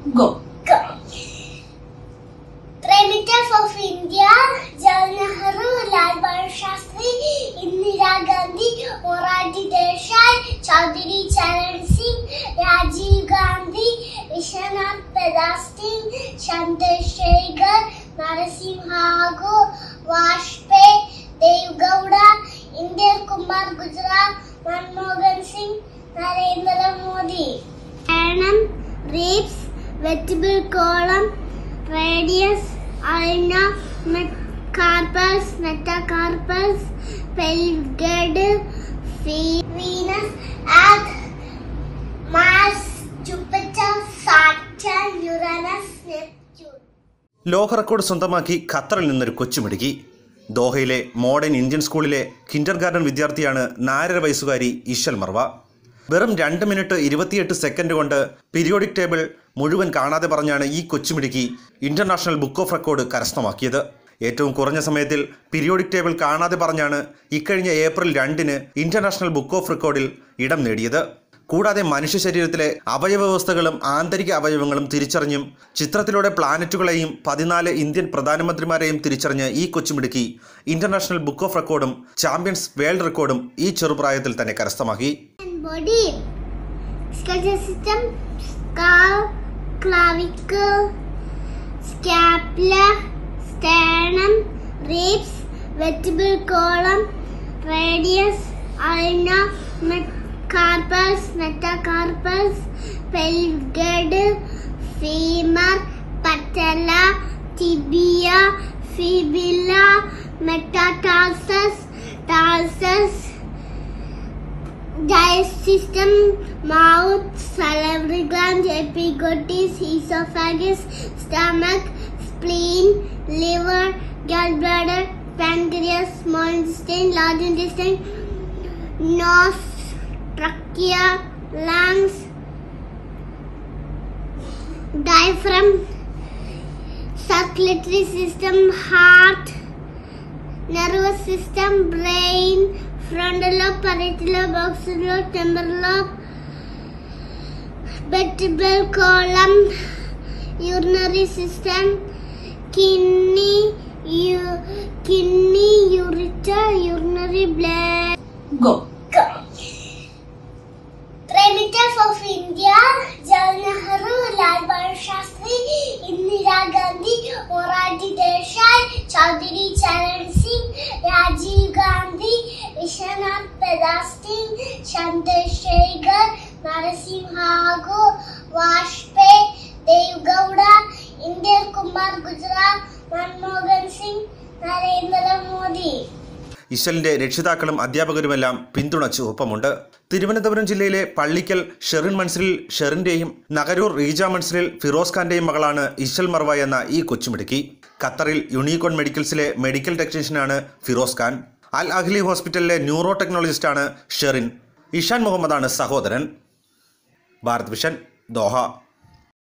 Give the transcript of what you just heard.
Go. Premiers of India, Jawaharlal Nehru, Lal Bahadur Shastri, Indira Gandhi, Morarji Desai, Chaudhary Charan Singh, Rajiv Gandhi, Vishwanath Pradhan Singh, Chandrasekhar, Narasimha Rao, Vajpayee, Dev Gowda, Indir Kumar Gujarat, Manmohan Singh, Narendra Modi. Anam, ribs, vegetable column, radius, ulna, carpus, metacarpus, pelgid, Venus, Earth, Mars, Jupiter, Saturn, Uranus, Neptune. ലോക record സ്വന്തമാക്കി ഖത്തറിൽ നിന്നൊരു കൊച്ചുമിടുക്കി ദോഹയിലെ modern Indian സ്കൂളിലെ kindergarten വിദ്യാർത്ഥിയാണ് നാലര വയസ്സുകാരി ഇഷൽ മർവ വെറും രണ്ട് മിനിറ്റ് ഇരുപത്തിയെട്ട് സെക്കൻഡ് കൊണ്ട് പീരിയോഡിക് ടേബിൾ മുഴുവൻ കാണാതെ പറഞ്ഞാണ് ഈ കൊച്ചുമിടുക്കി ഇന്റർനാഷണൽ ബുക്ക് ഓഫ് റെക്കോർഡ് കരസ്ഥമാക്കിയത് ഏറ്റവും കുറഞ്ഞ സമയത്തിൽ പീരിയോഡിക് ടേബിൾ കാണാതെ പറഞ്ഞാണ് ഇക്കഴിഞ്ഞ ഏപ്രിൽ രണ്ടിന് ഇന്റർനാഷണൽ ബുക്ക് ഓഫ് റെക്കോർഡിൽ ഇടം നേടിയത് കൂടാതെ മനുഷ്യ ശരീരത്തിലെ അവയവ വ്യവസ്ഥകളും ആന്തരിക അവയവങ്ങളും തിരിച്ചറിഞ്ഞും ചിത്രത്തിലൂടെ പ്ലാനറ്റുകളെയും പതിനാല് ഇന്ത്യൻ പ്രധാനമന്ത്രിമാരെയും തിരിച്ചറിഞ്ഞ് ഈ കൊച്ചുമിടുക്കി ഇന്റർനാഷണൽ ബുക്ക് ഓഫ് റെക്കോർഡും ചാമ്പ്യൻസ് വേൾഡ് റെക്കോർഡും ഈ ചെറുപ്രായത്തിൽ തന്നെ കരസ്ഥമാക്കി and body. Skeletal system, skull, clavicle, scapula, sternum, ribs, vertebral column, radius, ulna, met- carpus, metacarpus, pelgid, femur, patella, tibia, fibula, metatarsus, tarsus, digestive system, mouth, salivary glands, epiglottis, esophagus, stomach, spleen, liver, gallbladder, pancreas, small intestine, large intestine, nose, trachea, lungs, diaphragm, circulatory system, heart, nervous system, brain, frontal lobe, parietal lobe, occipital lobe, temporal lobe, vertebral column, urinary system, kidney, u- kidney, ureter, urinary bladder. Go. Premiers of India, Jawaharlal Nehru, Lal Bahadur Shastri, Indira Gandhi, Morarji Desai, Chaudhary Charan Singh, Rajiv Gandhi, Vishwanath Pradhan Singh, Chandrasekhar, Narasimha Rao, Vajpayee, Dev Gowda, Indir Kumar Gujarat, Manmohan Singh, Narendra Modi. ഇശലിന്റെ രക്ഷിതാക്കളും അധ്യാപകരുമെല്ലാം പിന്തുണച്ച് ഒപ്പമുണ്ട് തിരുവനന്തപുരം ജില്ലയിലെ പള്ളിക്കൽ ഷെറിൻ മൻസിലിൽ ഷെറിന്റെയും നഗരൂർ റീജ മൻസിലിൽ ഫിറോസ് ഖാന്റെയും മകളാണ് ഇശൽ മർവ എന്ന ഈ കൊച്ചുമിടുക്കി ഖത്തറിൽ unicorn മെഡിക്കൽസിലെ മെഡിക്കൽ ടെക്നീഷ്യനാണ് ഫിറോസ് ഖാൻ അൽ അഹ്ലി ഹോസ്പിറ്റലിലെ ന്യൂറോ ടെക്നോളജിസ്റ്റാണ് ഷെറിൻ ഇഷാൻ മുഹമ്മദാണ് സഹോദരൻ ഭാരത് വിഷൻ ദോഹ